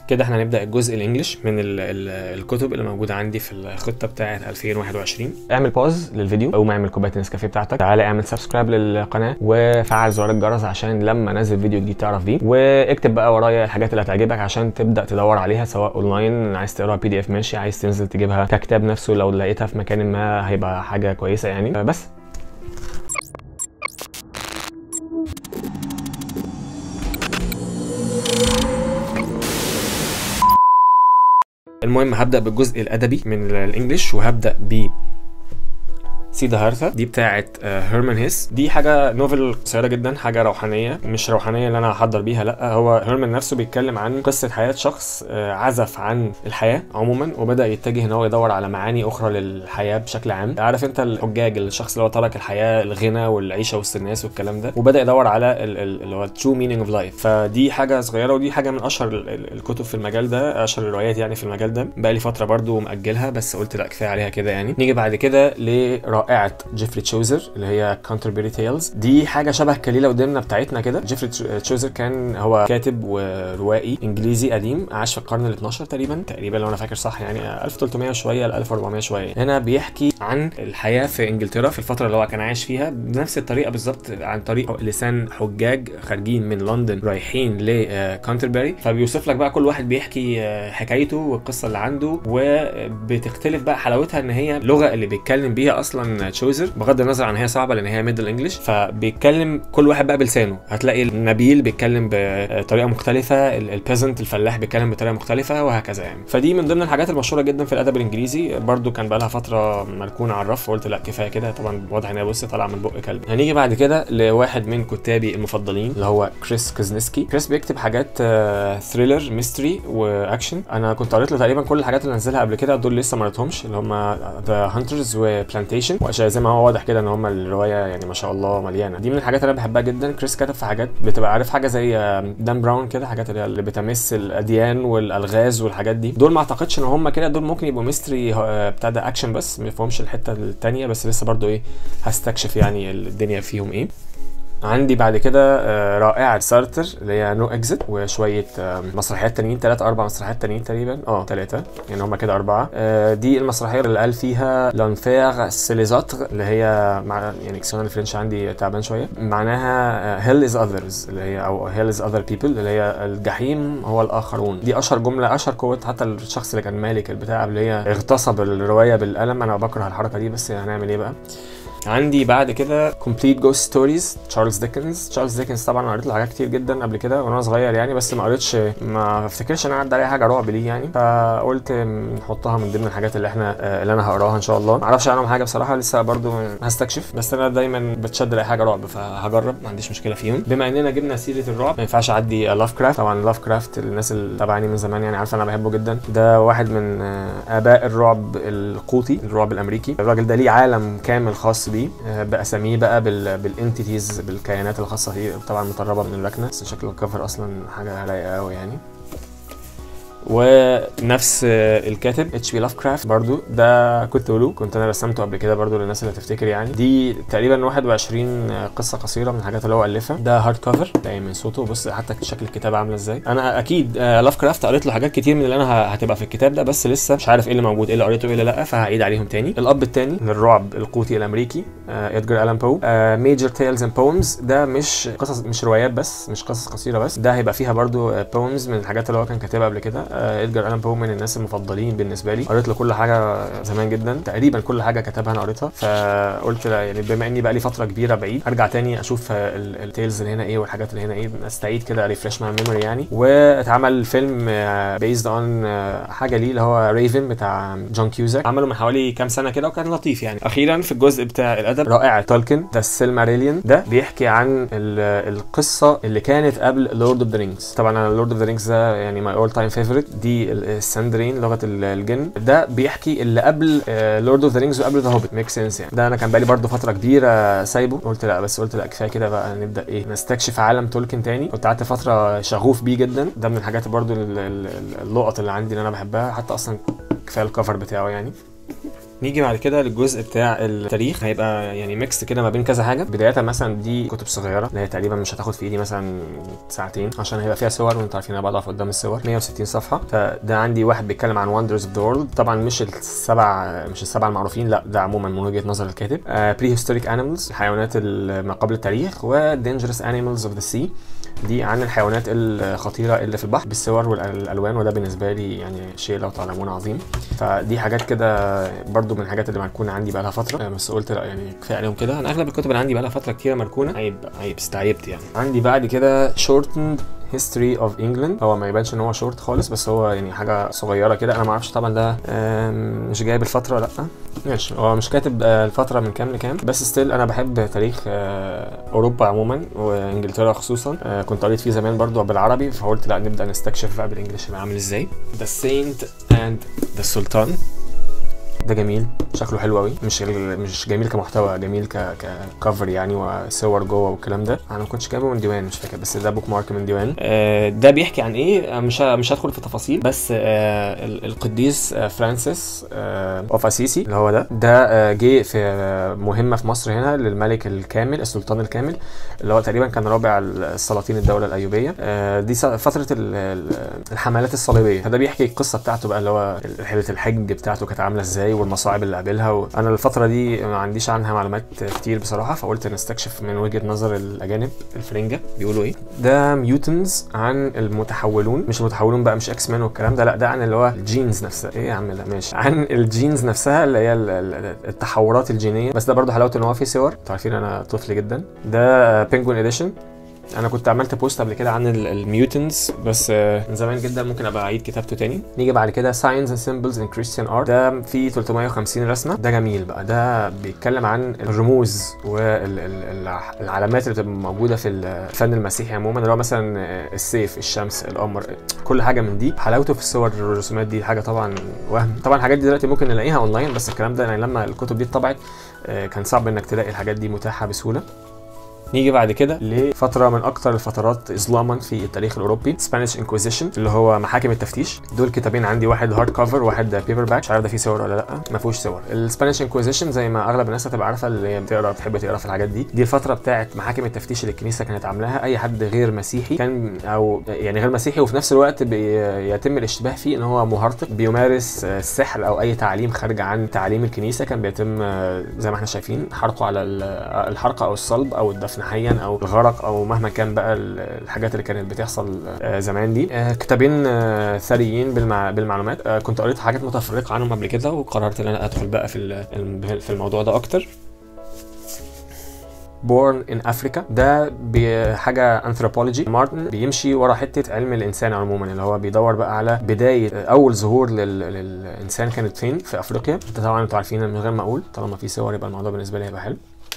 كده احنا هنبدا الجزء الانجليش من ال ال الكتب اللي موجوده عندي في الخطه بتاعه 2021 اعمل باوز للفيديو او ما اعمل كوبايه النسكافيه بتاعتك تعالى اعمل سبسكرايب للقناه وفعل زرار الجرس عشان لما انزل فيديو جديد تعرف بيه واكتب بقى ورايا الحاجات اللي هتعجبك عشان تبدا تدور عليها سواء اونلاين عايز تقراها بي دي اف ماشي عايز تنزل تجيبها ككتاب نفسه لو لقيتها في مكان ما هيبقى حاجه كويسه يعني بس المهم هبدا بالجزء الادبي من الانجليش وهبدا ب سيدهارثا دي بتاعه هيرمان هيس دي حاجه نوفل قصيره جدا حاجه روحانيه مش روحانيه اللي انا هحضر بيها لا هو هيرمان نفسه بيتكلم عن قصه حياه شخص عزف عن الحياه عموما وبدا يتجه ان هو يدور على معاني اخرى للحياه بشكل عام عارف انت الحجاج الشخص اللي هو ترك الحياه الغنى والعيشه وسط الناس والكلام ده وبدا يدور على اللي هو الترو مينينج اوف لايف فدي حاجه صغيره ودي حاجه من اشهر الكتب في المجال ده اشهر الروايات يعني في المجال ده بقى لي فتره برده ماجلها بس قلت لا كفايه عليها كده يعني نيجي بعد كده ل رائعه جيفري تشوزر اللي هي كانتربري تيلز دي حاجه شبه كليله ودمنه بتاعتنا كده جيفري تشوزر كان هو كاتب وروائي انجليزي قديم عاش في القرن ال 12 تقريبا تقريبا لو انا فاكر صح يعني 1300 شويه ل 1400 شويه هنا بيحكي عن الحياه في انجلترا في الفتره اللي هو كان عايش فيها بنفس الطريقه بالظبط عن طريق لسان حجاج خارجين من لندن رايحين لكانتربري فبيوصف لك بقى كل واحد بيحكي حكايته والقصه اللي عنده وبتختلف بقى حلاوتها ان هي اللغه اللي بيتكلم بيها اصلا تشوزر بغض النظر عن هي صعبه لان هي ميدل انجلش فبيتكلم كل واحد بقى بلسانه هتلاقي النبيل بيتكلم بطريقه مختلفه البيزنت الفلاح بيتكلم بطريقه مختلفه وهكذا يعني فدي من ضمن الحاجات المشهوره جدا في الادب الانجليزي برده كان بقى لها فتره مركونه على الرف وقلت لا كفايه كده طبعا واضح ان هي بص طالعه من بق كلب هنيجي بعد كده لواحد من كتابي المفضلين اللي هو كريس كوزنسكي كريس بيكتب حاجات ثريلر ميستري واكشن انا كنت قريت له تقريبا كل الحاجات اللي نزلها قبل كده دول لسه ما قريتهمش اللي هم ذا هانترز وبلانتيشن واشياء زي ما هو واضح كده ان هم الروايه يعني ما شاء الله مليانه دي من الحاجات اللي انا بحبها جدا كريس كتب في حاجات بتبقى عارف حاجه زي دان براون كده حاجات اللي بتمس الاديان والالغاز والحاجات دي دول ما اعتقدش ان هم كده دول ممكن يبقوا ميستري بتاع ده اكشن بس ما يفهمش الحته الثانيه بس لسه برضو ايه هستكشف يعني الدنيا فيهم ايه عندي بعد كده رائعة سارتر اللي هي نو اكزيت وشوية مسرحيات تانيين ثلاثة أربع مسرحيات تانيين تقريبا اه ثلاثة يعني هما كده أربعة دي المسرحية اللي قال فيها لانفير سيليزاتر اللي هي مع يعني اكسيون الفرنش عندي تعبان شوية معناها هيل از اذرز اللي هي أو هيل از اذر بيبل اللي هي الجحيم هو الآخرون دي أشهر جملة أشهر قوة حتى الشخص اللي كان مالك البتاع اللي هي اغتصب الرواية بالقلم أنا بكره الحركة دي بس هنعمل إيه بقى عندي بعد كده كومبليت جوست ستوريز تشارلز ديكنز تشارلز ديكنز طبعا قريت له حاجات كتير جدا قبل كده وانا صغير يعني بس ما قريتش ما افتكرش ان انا عدى عليها حاجه رعب ليه يعني فقلت نحطها من ضمن الحاجات اللي احنا اللي انا هقراها ان شاء الله ما اعرفش عنهم حاجه بصراحه لسه برضو هستكشف بس انا دايما بتشد لاي حاجه رعب فهجرب ما عنديش مشكله فيهم بما اننا جبنا سيره الرعب ما ينفعش اعدي لاف كرافت طبعا لاف كرافت الناس اللي تابعاني من زمان يعني عارفه انا بحبه جدا ده واحد من اباء الرعب القوطي الرعب الامريكي الراجل ده ليه عالم كامل خاص بيه اساميه بقى بال بالانتيتيز بالكيانات الخاصه فيه طبعا مطربه من الركنه بس شكل الكفر اصلا حاجه رايقه قوي يعني ونفس الكاتب اتش بي لاف كرافت برضو ده كنت له كنت انا رسمته قبل كده برضو للناس اللي تفتكر يعني دي تقريبا 21 قصه قصيره من الحاجات اللي هو الفها ده هارد كفر تلاقي من صوته بص حتى شكل الكتاب عامله ازاي انا اكيد لاف كرافت قريت له حاجات كتير من اللي انا هتبقى في الكتاب ده بس لسه مش عارف ايه اللي موجود ايه اللي قريته ايه اللي لا فهعيد عليهم تاني الاب التاني للرعب القوطي الامريكي ادجار الان بو ميجر تيلز اند بومز ده مش قصص مش روايات بس مش قصص قصيره بس ده هيبقى فيها برضو بومز من الحاجات اللي هو كان كاتبها قبل كده ادجار الان بو من الناس المفضلين بالنسبه لي قريت له كل حاجه زمان جدا تقريبا كل حاجه كتبها انا قريتها فقلت لا يعني بما اني بقى لي فتره كبيره بعيد ارجع تاني اشوف التيلز اللي هنا ايه والحاجات اللي هنا ايه استعيد كده ريفرش مع الميموري يعني واتعمل فيلم بيزد اون حاجه ليه اللي هو ريفن بتاع جون كيوزاك عمله من حوالي كام سنه كده وكان لطيف يعني اخيرا في الجزء بتاع الادب رائع تولكن ذا سيلماريليون ده بيحكي عن القصه اللي كانت قبل لورد اوف ذا رينجز طبعا انا لورد اوف ذا رينجز ده يعني ماي اول تايم فيفورت دي الساندرين لغه الجن ده بيحكي اللي قبل لورد اوف ذا رينجز وقبل ذا هوبيت ميك سنس يعني ده انا كان بقالي برده فتره كبيره سايبه قلت لا بس قلت لا كفايه كده بقى نبدا ايه نستكشف عالم تولكن تاني كنت قعدت فتره شغوف بيه جدا ده من الحاجات برده اللقط اللي عندي اللي انا بحبها حتى اصلا كفايه الكفر بتاعه يعني نيجي بعد كده للجزء بتاع التاريخ هيبقى يعني ميكس كده ما بين كذا حاجه بدايه مثلا دي كتب صغيره اللي هي تقريبا مش هتاخد في ايدي مثلا ساعتين عشان هيبقى فيها صور وانتوا عارفين انا بضعف قدام الصور 160 صفحه فده عندي واحد بيتكلم عن وندرز اوف ذا وورلد طبعا مش السبع مش السبعه المعروفين لا ده عموما من وجهه نظر الكاتب بري هيستوريك انيمالز حيوانات ما قبل التاريخ ودينجرس انيمالز اوف ذا سي دي عن الحيوانات الخطيره اللي في البحر بالصور والالوان وده بالنسبه لي يعني شيء لو تعلمون عظيم فدي حاجات كده برضو من الحاجات اللي مركونه عندي بقى لها فتره بس قلت لا يعني كفايه عليهم كده انا اغلب الكتب اللي عندي بقى لها فتره كتيره مركونه عيب عيب استعيبت يعني عندي بعد كده shortened history of England هو ما يبانش ان هو شورت خالص بس هو يعني حاجه صغيره كده انا ما اعرفش طبعا ده مش جايب الفتره لا ماشي هو مش كاتب الفتره من كام لكام بس ستيل انا بحب تاريخ اوروبا عموما وانجلترا خصوصا كنت قريت فيه زمان برضو بالعربي فقلت لا نبدا نستكشف بقى بالانجلش هيبقى عامل ازاي The Saint and the Sultan ده جميل شكله حلو قوي مش مش جميل كمحتوى جميل ك ككفر يعني وصور جوه والكلام ده انا ما كنتش جايبه من ديوان مش فاكر بس ده بوك مارك من ديوان آه ده بيحكي عن ايه مش مش هدخل في تفاصيل بس آه القديس آه فرانسيس اوف اسيسي اللي هو ده ده جه في مهمه في مصر هنا للملك الكامل السلطان الكامل اللي هو تقريبا كان رابع السلاطين الدوله الايوبيه دي فتره الحملات الصليبيه فده بيحكي القصه بتاعته بقى اللي هو رحله الحج بتاعته كانت عامله ازاي والمصاعب اللي قابلها وانا الفتره دي ما عنديش عنها معلومات كتير بصراحه فقلت نستكشف من وجهه نظر الاجانب الفرنجه بيقولوا ايه ده ميوتنز عن المتحولون مش المتحولون بقى مش اكس مان والكلام ده لا ده عن اللي هو الجينز نفسها ايه يا عم لا ماشي عن الجينز نفسها اللي هي التحورات الجينيه بس ده برضه حلاوته ان هو فيه صور انتوا عارفين انا طفل جدا ده بينجوين اديشن انا كنت عملت بوست قبل كده عن الميوتنز بس من زمان جدا ممكن ابقى اعيد كتابته تاني نيجي بعد كده ساينز اند سيمبلز ان كريستيان ارت ده فيه 350 رسمه ده جميل بقى ده بيتكلم عن الرموز والعلامات اللي بتبقى موجوده في الفن المسيحي عموما اللي هو مثلا السيف الشمس القمر كل حاجه من دي حلاوته في الصور الرسومات دي حاجه طبعا وهم طبعا الحاجات دي دلوقتي ممكن نلاقيها اونلاين بس الكلام ده يعني لما الكتب دي اتطبعت كان صعب انك تلاقي الحاجات دي متاحه بسهوله نيجي بعد كده لفتره من اكتر الفترات اظلاما في التاريخ الاوروبي سبانيش انكويزيشن اللي هو محاكم التفتيش دول كتابين عندي واحد هارد كفر واحد بيبر باك مش عارف ده فيه صور ولا لا ما فيهوش صور السبانيش انكويزيشن زي ما اغلب الناس هتبقى عارفه اللي هي بتقرا بتحب تقرا في الحاجات دي دي الفتره بتاعه محاكم التفتيش اللي الكنيسه كانت عاملاها اي حد غير مسيحي كان او يعني غير مسيحي وفي نفس الوقت بيتم الاشتباه فيه ان هو مهرطق بيمارس السحر او اي تعليم خارج عن تعليم الكنيسه كان بيتم زي ما احنا شايفين حرقه على الحرقه او الصلب او الدفن حيا او الغرق او مهما كان بقى الحاجات اللي كانت بتحصل زمان دي كتابين ثريين بالمعلومات كنت قريت حاجات متفرقه عنهم قبل كده وقررت ان انا ادخل بقى في في الموضوع ده اكتر بورن ان افريكا ده بحاجه انثروبولوجي مارتن بيمشي ورا حته علم الانسان عموما اللي هو بيدور بقى على بدايه اول ظهور لل... للانسان كانت فين في افريقيا انت طبعا انتوا عارفين من غير ما اقول طالما في صور يبقى الموضوع بالنسبه لي هيبقى حلو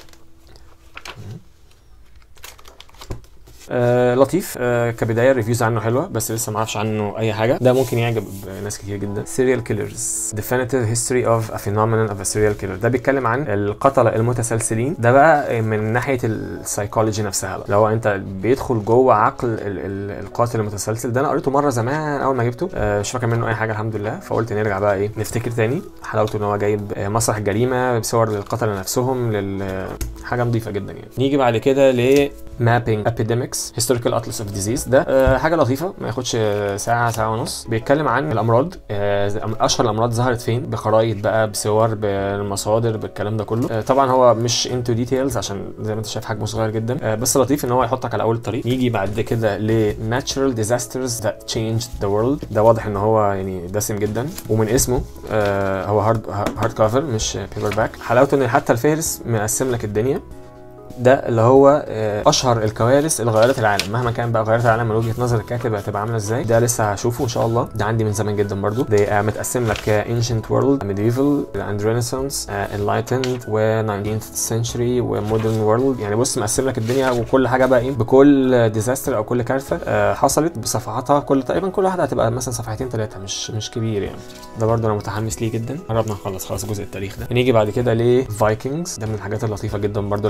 آه لطيف آه كبدايه الريفيوز عنه حلوه بس لسه ما اعرفش عنه اي حاجه ده ممكن يعجب ناس كتير جدا سيريال كيلرز definitive history of a phenomenon of a serial killer ده بيتكلم عن القتله المتسلسلين ده بقى من ناحيه السايكولوجي نفسها بقى لو انت بيدخل جوه عقل ال ال القاتل المتسلسل ده انا قريته مره زمان اول ما جبته آه مش فاكر منه اي حاجه الحمد لله فقلت نرجع بقى ايه نفتكر تاني حلاوته ان هو جايب مسرح الجريمه بصور للقتله نفسهم لل حاجه نظيفه جدا يعني نيجي بعد كده ل mapping epidemics historical atlas of disease ده أه حاجه لطيفه ما ياخدش ساعه ساعه ونص بيتكلم عن الامراض أه اشهر الامراض ظهرت فين بخرايط بقى بصور بالمصادر بالكلام ده كله أه طبعا هو مش انتو ديتيلز عشان زي ما انت شايف حجمه صغير جدا أه بس لطيف ان هو يحطك على اول الطريق يجي بعد كده ل natural disasters that changed the world ده واضح ان هو يعني دسم جدا ومن اسمه أه هو هارد هارد كفر مش بيبر باك حلاوته ان حتى الفهرس مقسم لك الدنيا ده اللي هو اشهر الكوارث اللي غيرت العالم مهما كان بقى غيرت العالم من وجهه نظر الكاتب هتبقى عامله ازاي ده لسه هشوفه ان شاء الله ده عندي من زمان جدا برضو ده متقسم لك ancient world medieval and renaissance enlightened و 19th century و modern world يعني بص مقسم لك الدنيا وكل حاجه بقى ايه بكل ديزاستر او كل كارثه حصلت بصفحاتها كل تقريبا كل واحده هتبقى مثلا صفحتين ثلاثه مش مش كبير يعني ده برضو انا متحمس ليه جدا قربنا نخلص خلاص جزء التاريخ ده نيجي بعد كده لفايكنجز ده من الحاجات اللطيفه جدا برضو اللي عندي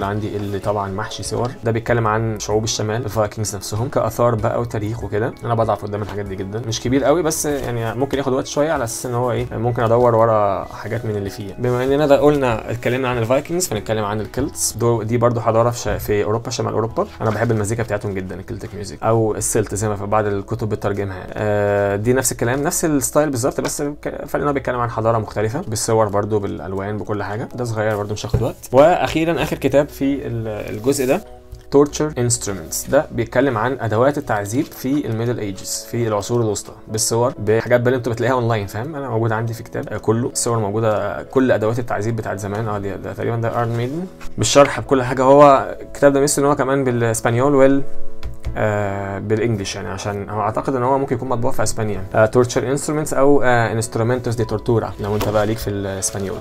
اللي طبعا محشي صور ده بيتكلم عن شعوب الشمال الفايكنجز نفسهم كاثار بقى وتاريخ وكده انا بضعف قدام الحاجات دي جدا مش كبير قوي بس يعني ممكن ياخد وقت شويه على اساس ان هو ايه ممكن ادور ورا حاجات من اللي فيه بما اننا ده قلنا اتكلمنا عن الفايكنجز فنتكلم عن الكلتس دي برضو حضاره في, ش... في اوروبا شمال اوروبا انا بحب المزيكا بتاعتهم جدا الكلتك ميوزك او السلت زي ما في بعض الكتب بتترجمها آه دي نفس الكلام نفس الستايل بالظبط بس فرق انه بيتكلم عن حضاره مختلفه بالصور برضو بالالوان بكل حاجه ده صغير برضو مش هياخد وقت واخيرا اخر كتاب في الجزء ده torture instruments ده بيتكلم عن ادوات التعذيب في الميدل ايجز في العصور الوسطى بالصور بحاجات بقى انتوا بتلاقيها اونلاين فاهم انا موجود عندي في كتاب كله الصور موجوده كل ادوات التعذيب بتاعت زمان اه ده تقريبا ده ارن ميدن بالشرح بكل حاجه هو الكتاب ده مثل ان هو كمان بالاسبانيول وال آه بالانجلش يعني عشان هو اعتقد ان هو ممكن يكون مطبوع في اسبانيا تورتشر uh, انسترومنتس او انسترومنتوس دي تورتورا لو انت بقى ليك في الاسبانيول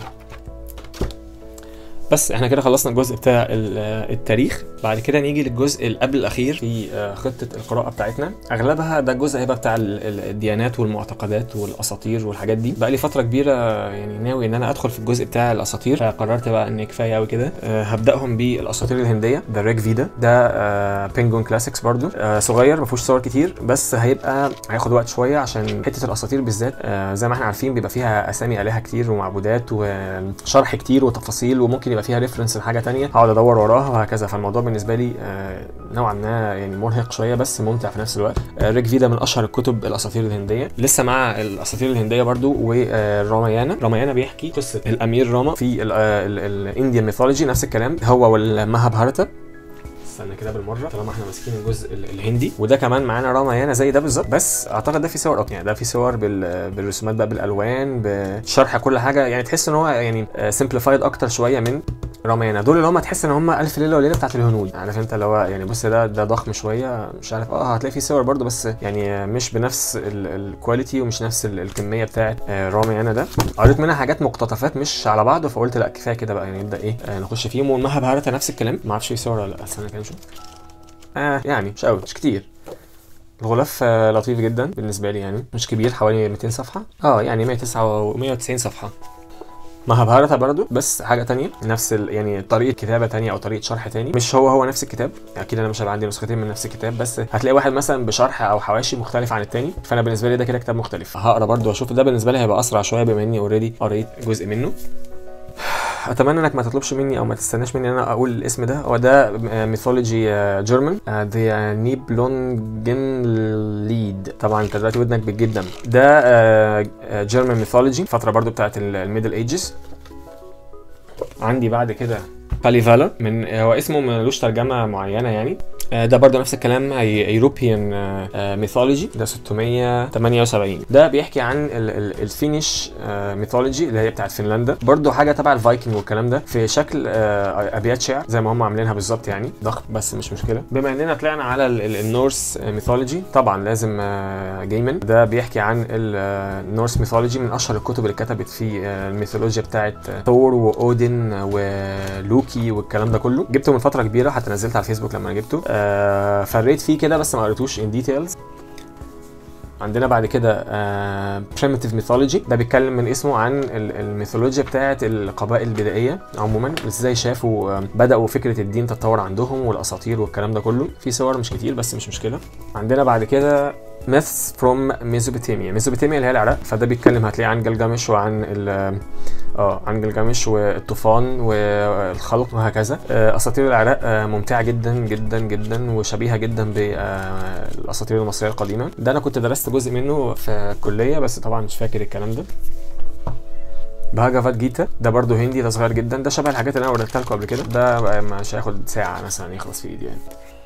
بس احنا كده خلصنا الجزء بتاع التاريخ بعد كده نيجي للجزء اللي قبل الاخير في خطه القراءه بتاعتنا اغلبها ده الجزء هيبقى بتاع الديانات والمعتقدات والاساطير والحاجات دي بقى لي فتره كبيره يعني ناوي ان انا ادخل في الجزء بتاع الاساطير فقررت بقى ان كفايه قوي كده هبداهم بالاساطير الهنديه ده ريك فيدا ده بينجون كلاسيكس برضو صغير ما فيهوش صور كتير بس هيبقى هياخد وقت شويه عشان حته الاساطير بالذات زي ما احنا عارفين بيبقى فيها اسامي الهه كتير ومعبودات وشرح كتير وتفاصيل وممكن يبقى فيها ريفرنس لحاجه تانية هقعد ادور وراها وهكذا فالموضوع بالنسبه لي آه نوعا ما يعني مرهق شويه بس ممتع في نفس الوقت آه ريك فيدا من اشهر الكتب الاساطير الهنديه لسه مع الاساطير الهنديه برضو ورامايانا رامايانا بيحكي قصه الامير راما في الانديان ميثولوجي نفس الكلام هو والمهابهارتا استنى كده بالمره طالما احنا ماسكين الجزء الهندي وده كمان معانا رامايانا زي ده بالظبط بس اعتقد ده في صور اكتر يعني ده في صور بال... بالرسومات بقى بالالوان بشرح كل حاجه يعني تحس ان هو يعني سمبليفايد اكتر شويه من رامايانا دول اللي هم تحس ان هم الف ليله وليله بتاعت الهنود عارف انت اللي هو يعني بص ده ده ضخم شويه مش عارف اه هتلاقي فيه صور برده بس يعني مش بنفس الكواليتي ومش نفس الكميه بتاعت رامايانا ده قريت منها حاجات مقتطفات مش على بعض فقلت لا كفايه كده بقى يعني نبدا ايه آه نخش فيهم والمهابهارتا نفس الكلام ما اعرفش في صور ولا لا استنى كده نشوف آه يعني مش قوي مش كتير الغلاف آه لطيف جدا بالنسبه لي يعني مش كبير حوالي 200 صفحه اه يعني 109 190 صفحه مهابهارتا برضو بس حاجه تانية نفس ال... يعني طريقه كتابه تانية او طريقه شرح تاني مش هو هو نفس الكتاب اكيد انا مش هيبقى عندي نسختين من نفس الكتاب بس هتلاقي واحد مثلا بشرح او حواشي مختلف عن التاني فانا بالنسبه لي ده كده كتاب مختلف هقرا برضو واشوف ده بالنسبه لي هيبقى اسرع شويه بما اني اوريدي قريت جزء منه اتمنى انك ما تطلبش مني او ما تستناش مني ان انا اقول الاسم ده هو ده ميثولوجي جيرمان ذا نيبلونجن ليد طبعا انت دلوقتي ودنك بتجيب دم ده جيرمان ميثولوجي فتره برضو بتاعت الميدل ايجز عندي بعد كده كاليفالا من هو اسمه ملوش ترجمه معينه يعني ده برضه نفس الكلام يوروبيان ميثولوجي ده 678 ده بيحكي عن الفينيش ميثولوجي اللي هي بتاعت فنلندا برضه حاجه تبع الفايكنج والكلام ده في شكل ابيات شعر زي ما هم عاملينها بالظبط يعني ضخم بس مش مشكله بما اننا طلعنا على النورس ميثولوجي طبعا لازم جيمن ده بيحكي عن النورس ميثولوجي من اشهر الكتب اللي اتكتبت في الميثولوجيا بتاعت ثور واودن ولوكي والكلام ده كله جبته من فتره كبيره حتى نزلت على الفيسبوك لما جبته آه فريت فيه كده بس ما قريتوش ان ديتيلز عندنا بعد كده بريمتيف uh, ميثولوجي ده بيتكلم من اسمه عن الميثولوجيا بتاعه القبائل البدائيه عموما ازاي شافوا uh, بداوا فكره الدين تتطور عندهم والاساطير والكلام ده كله في صور مش كتير بس مش مشكله عندنا بعد كده myths from ميزوبوتاميا ميزوبوتاميا اللي هي العراق فده بيتكلم هتلاقيه عن جلجامش وعن ال اه عن جلجامش والطوفان والخلق وهكذا اساطير العراق ممتعه جدا جدا جدا وشبيهه جدا بالاساطير المصريه القديمه ده انا كنت درست جزء منه في الكليه بس طبعا مش فاكر الكلام ده بهاجافات جيتا ده برضو هندي ده صغير جدا ده شبه الحاجات اللي انا وريتها لكم قبل كده ده مش هياخد ساعه مثلا يخلص في ايدي يعني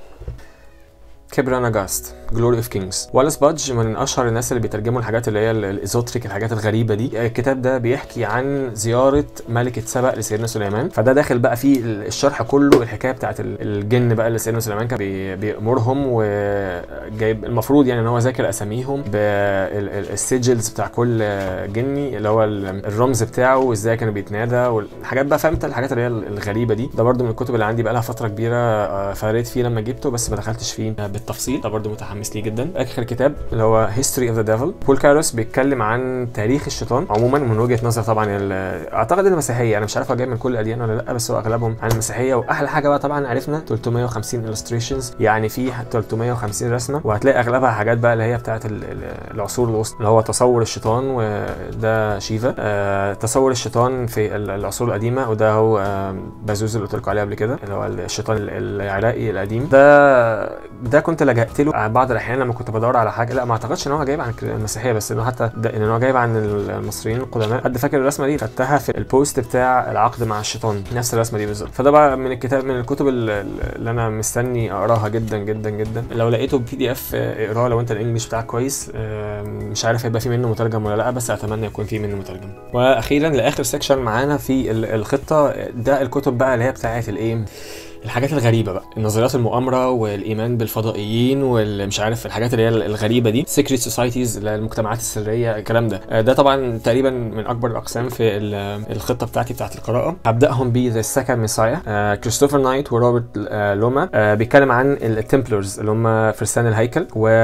كبرانا جاست جلوري اوف كينجز والاس بادج من اشهر الناس اللي بيترجموا الحاجات اللي هي الايزوتريك الحاجات الغريبه دي الكتاب ده بيحكي عن زياره ملكه سبأ لسيدنا سليمان فده داخل بقى فيه الشرح كله الحكايه بتاعت الجن بقى اللي سيدنا سليمان كان بيامرهم وجايب المفروض يعني ان هو ذاكر اساميهم بالسيجلز بتاع كل جني اللي هو الرمز بتاعه وازاي كانوا بيتنادى والحاجات بقى فهمت الحاجات اللي هي الغريبه دي ده برده من الكتب اللي عندي بقى لها فتره كبيره فريت فيه لما جبته بس ما دخلتش فيه بالتفصيل ده برده متحمس متحمس ليه جدا اخر كتاب اللي هو هيستوري اوف ذا ديفل بول كاروس بيتكلم عن تاريخ الشيطان عموما من وجهه نظر طبعا ال- اعتقد المسيحيه انا مش عارف هو جاي من كل الاديان ولا لا بس هو اغلبهم عن المسيحيه واحلى حاجه بقى طبعا عرفنا 350 illustrations يعني في 350 رسمه وهتلاقي اغلبها حاجات بقى اللي هي بتاعت ال- ال- العصور الوسطى اللي هو تصور الشيطان وده شيفا آه تصور الشيطان في ال- العصور القديمه وده هو آه بازوز اللي قلت لكم عليه قبل كده اللي هو الشيطان ال- العراقي القديم ده ده كنت لجأت له بعض الاحيان لما كنت بدور على حاجه لا ما اعتقدش ان هو جايب عن المسيحيه بس انه حتى ده ان هو جايب عن المصريين القدماء حد فاكر الرسمه دي خدتها في البوست بتاع العقد مع الشيطان نفس الرسمه دي بالظبط فده بقى من الكتاب من الكتب ال- ال- اللي انا مستني اقراها جدا جدا جدا لو لقيته بي دي اف اقراه لو انت الانجليش بتاعك كويس آه، مش عارف هيبقى في منه مترجم ولا لا بس اتمنى يكون في منه مترجم واخيرا لاخر سيكشن معانا في ال- الخطه ده الكتب بقى اللي هي بتاعت الايه الحاجات الغريبه بقى النظريات المؤامره والايمان بالفضائيين والمش عارف الحاجات اللي هي الغريبه دي سيكريت سوسايتيز المجتمعات السريه الكلام ده آه، ده طبعا تقريبا من اكبر الاقسام في ال- الخطه بتاعتي بتاعت القراءه هبداهم ب ذا سكند ميسايا كريستوفر نايت وروبرت آه، لوما آه، بيتكلم عن التمبلرز اللي هم فرسان الهيكل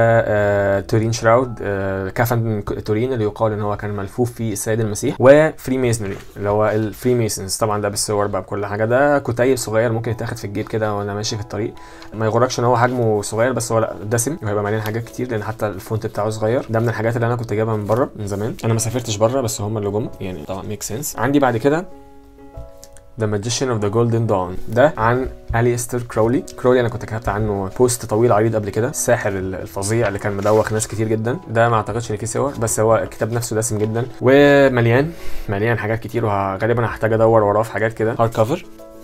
وتورين شراود آه، كفن تورين اللي يقال ان هو كان ملفوف في السيد المسيح وفري ميزنري اللي هو الفري ميسونز طبعا ده بالصور بقى بكل حاجه ده كتيب صغير ممكن يتاخد في الجيب كده وانا ماشي في الطريق ما يغركش ان هو حجمه صغير بس هو لا دسم وهيبقى مليان حاجات كتير لان حتى الفونت بتاعه صغير ده من الحاجات اللي انا كنت جايبها من بره من زمان انا ما سافرتش بره بس هم اللي جم يعني طبعا ميك سنس عندي بعد كده The Magician of the Golden Dawn ده عن اليستر كرولي كرولي انا كنت كتبت عنه بوست طويل عريض قبل كده الساحر الفظيع اللي كان مدوخ ناس كتير جدا ده ما اعتقدش ان فيه صور بس هو الكتاب نفسه دسم جدا ومليان مليان حاجات كتير وغالبا هحتاج ادور وراه في حاجات كده هارد كفر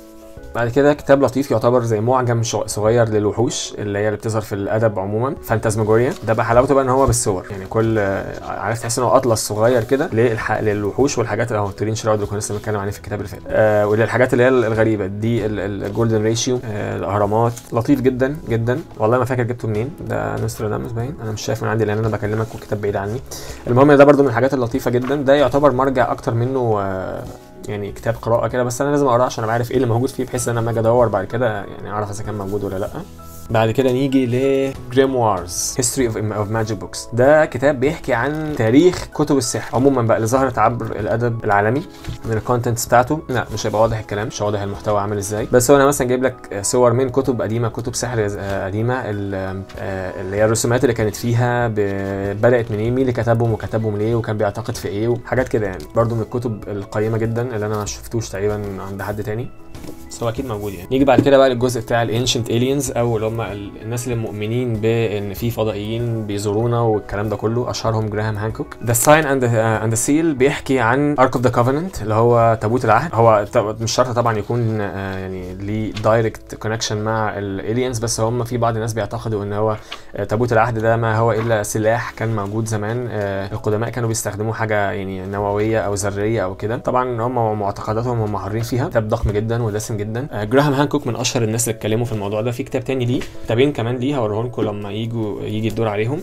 بعد كده كتاب لطيف يعتبر زي معجم شو- صغير للوحوش اللي هي اللي بتظهر في الادب عموما فانتازماجوريا ده بقى حلاوته بقى ان هو بالصور يعني كل آه، عارف تحس ان هو اطلس صغير كده للح... للوحوش والحاجات اللي هو تورين شراود اللي كنا لسه بنتكلم عليه في الكتاب اللي فات آه وللحاجات اللي هي الغريبه دي الجولدن ريشيو آه الاهرامات لطيف جدا جدا والله ما فاكر جبته منين ده نوستراداموس باين انا مش شايف من عندي لان انا بكلمك والكتاب بعيد عني المهم ده برضو من الحاجات اللطيفه جدا ده يعتبر مرجع اكتر منه آه يعني كتاب قراءه كده بس انا لازم اقراه عشان ابقى عارف ايه اللي موجود فيه بحيث ان انا لما اجي ادور بعد كده يعني اعرف اذا كان موجود ولا لا بعد كده نيجي ل Grimoires History of, of Magic Books ده كتاب بيحكي عن تاريخ كتب السحر عموما بقى اللي ظهرت عبر الادب العالمي من الكونتنتس بتاعته لا مش هيبقى واضح الكلام مش واضح المحتوى عامل ازاي بس هو انا مثلا جايب لك صور من كتب قديمه كتب سحر آه، قديمه ال- آه، اللي هي الرسومات اللي كانت فيها ب- بدات منين مين اللي كتبهم وكتبهم ليه وكان بيعتقد في ايه وحاجات كده يعني برضو من الكتب القيمه جدا اللي انا ما شفتوش تقريبا عند حد تاني بس هو اكيد موجود يعني نيجي بعد كده بقى للجزء بتاع الانشنت الينز او اللي هم ال- الناس اللي مؤمنين بان في فضائيين بيزورونا والكلام ده كله اشهرهم جراهام هانكوك ذا ساين اند اند سيل بيحكي عن ارك اوف ذا كوفننت اللي هو تابوت العهد هو ط- مش شرط طبعا يكون آه، يعني ليه دايركت كونكشن مع الالينز بس هم في بعض الناس بيعتقدوا ان هو آه، تابوت العهد ده ما هو الا سلاح كان موجود زمان آه، القدماء كانوا بيستخدموه حاجه يعني نوويه او ذريه او كده طبعا هم معتقداتهم هم حرين فيها كتاب ضخم جدا ودسم جدا آه، جراهام هانكوك من اشهر الناس اللي اتكلموا في الموضوع ده في كتاب تاني ليه كتابين كمان ليه هوريهم لكم لما يجوا يجي الدور عليهم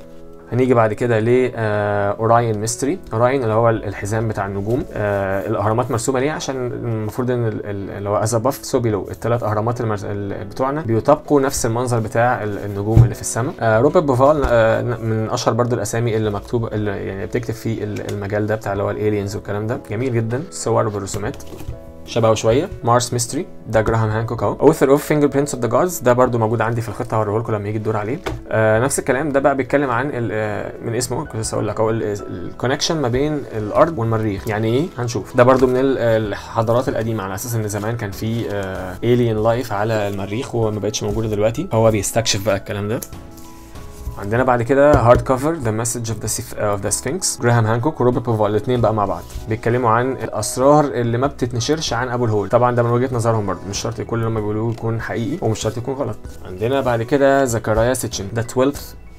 هنيجي بعد كده ل اوراين ميستري اوراين اللي هو الحزام بتاع النجوم آه الاهرامات مرسومه ليه عشان المفروض ان ال- ال- اللي هو ازاباف سوبيلو الثلاث اهرامات المرس... ال- بتوعنا بيطابقوا نفس المنظر بتاع ال- النجوم اللي في السماء آه روبرت بوفال آه من اشهر برضو الاسامي اللي مكتوب اللي يعني بتكتب في ال- المجال ده بتاع اللي هو الالينز والكلام ده جميل جدا صور بالرسومات شبهه شويه مارس ميستري ده جراهام هانكوك اهو اوثر اوف فينجر برينتس اوف ذا جادز ده برضو موجود عندي في الخطه هوريه لكم لما يجي الدور عليه آه نفس الكلام ده بقى بيتكلم عن ال- آه، من اسمه كنت لسه اقول لك هو الكونكشن ما بين الارض والمريخ يعني ايه هنشوف ده برضو من ال- الحضارات القديمه على اساس ان زمان كان في الين لايف على المريخ وما بقتش موجوده دلوقتي هو بيستكشف بقى الكلام ده عندنا بعد كده هارد كفر ذا مسج اوف ذا اوف ذا سفنكس جراهام هانكوك وروبرت بوفال الاثنين بقى مع بعض بيتكلموا عن الاسرار اللي ما بتتنشرش عن ابو الهول طبعا ده من وجهه نظرهم برضه مش شرط كل اللي هم بيقولوه يكون حقيقي ومش شرط يكون غلط عندنا بعد كده زكريا سيتشن ذا 12th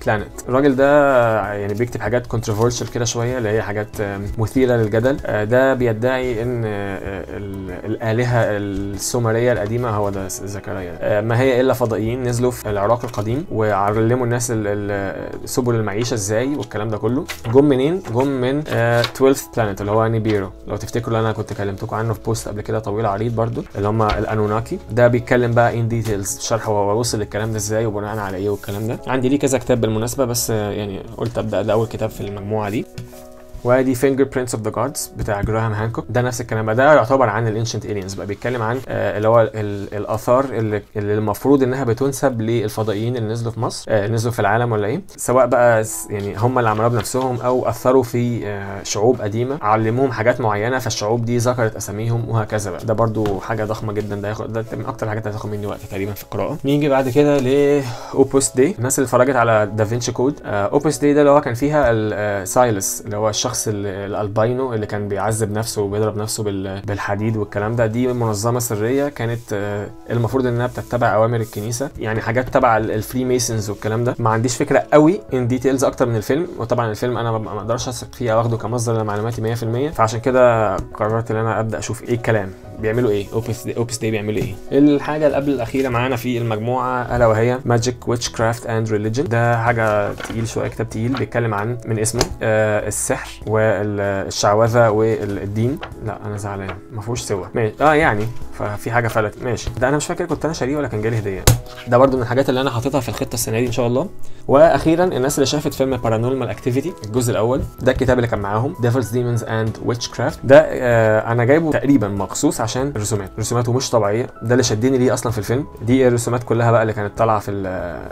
بلانيت الراجل ده يعني بيكتب حاجات كونتروفيرشال كده شويه اللي هي حاجات آم، مثيره للجدل آه، ده بيدعي ان آه، ال- الالهه السومريه القديمه هو ده زكريا آه، ما هي الا فضائيين نزلوا في العراق القديم وعلموا الناس ال- ال- سبل المعيشه ازاي والكلام ده كله جم منين جم من آه، 12 بلانيت اللي هو نيبيرو لو تفتكروا اللي انا كنت كلمتكم عنه في بوست قبل كده طويل عريض برضو اللي هم الانوناكي ده بيتكلم بقى ان ديتيلز شرح هو وصل للكلام ده ازاي وبناء على ايه والكلام ده عندي ليه كذا كتاب بالمناسبه بس آه، يعني قلت ابدا ده اول كتاب في المجموعه دي وادي فينجر برينتس اوف ذا جادز بتاع جراهام هانكوك ده نفس الكلام بقى ده يعتبر عن الانشنت الينز بقى بيتكلم عن آه، اللي هو ال- الاثار اللي, اللي المفروض انها بتنسب للفضائيين اللي نزلوا في مصر آه، اللي نزلوا في العالم ولا ايه سواء بقى س- يعني هم اللي عملوها بنفسهم او اثروا في آه، شعوب قديمه علموهم حاجات معينه فالشعوب دي ذكرت اساميهم وهكذا بقى ده برضو حاجه ضخمه جدا ده ياخد ده من اكتر الحاجات اللي هتاخد مني وقت تقريبا في القراءه نيجي بعد كده ل اوبوس دي الناس اللي اتفرجت على دافنشي كود اوبوس دي ده اللي هو كان فيها السايلس اللي هو الشخص ال- الالباينو اللي كان بيعذب نفسه وبيضرب نفسه بال- بالحديد والكلام ده دي منظمه سريه كانت آه، المفروض انها بتتبع اوامر الكنيسه يعني حاجات تبع ال- الفري ميسونز والكلام ده ما عنديش فكره قوي ان ديتيلز اكتر من الفيلم وطبعا الفيلم انا ما ما اقدرش اثق فيه او اخده كمصدر لمعلوماتي 100% فعشان كده قررت ان انا ابدا اشوف ايه الكلام بيعملوا ايه اوبس دي اوبس دي بيعملوا ايه الحاجه اللي قبل الاخيره معانا في المجموعه الا وهي ماجيك ويتش كرافت اند ريليجن ده حاجه تقيل شويه كتاب تقيل بيتكلم عن من اسمه آه السحر والشعوذه والدين لا انا زعلان ما فيهوش سوا ماشي اه يعني ففي حاجه فلت ماشي ده انا مش فاكر كنت انا شاريه ولا كان جالي هديه ده برضو من الحاجات اللي انا حاططها في الخطه السنه دي ان شاء الله واخيرا الناس اللي شافت فيلم بارانورمال اكتيفيتي الجزء الاول ده الكتاب اللي كان معاهم ديفلز ديمونز اند ويتش كرافت ده آه انا جايبه تقريبا مخصوص عشان الرسومات رسوماته مش طبيعيه ده اللي شدني ليه اصلا في الفيلم دي الرسومات كلها بقى اللي كانت طالعه في ال-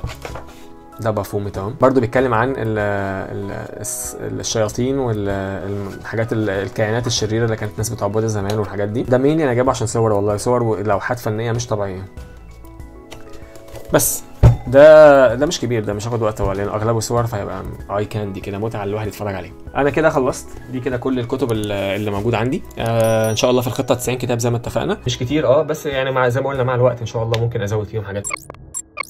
ده بافومي تمام برضه بيتكلم عن ال ال الس- الشياطين والحاجات الكائنات الشريره اللي كانت الناس بتعبدها زمان والحاجات دي ده مين انا جايبه عشان صور والله صور ولوحات فنيه مش طبيعيه بس ده ده مش كبير ده مش هاخد وقت هو لان اغلبه صور فهيبقى اي كاندي كده متعه الواحد يتفرج عليه انا كده خلصت دي كده كل الكتب اللي اللي موجوده عندي آه ان شاء الله في الخطه 90 كتاب زي ما اتفقنا مش كتير اه بس يعني مع زي ما قلنا مع الوقت ان شاء الله ممكن ازود فيهم حاجات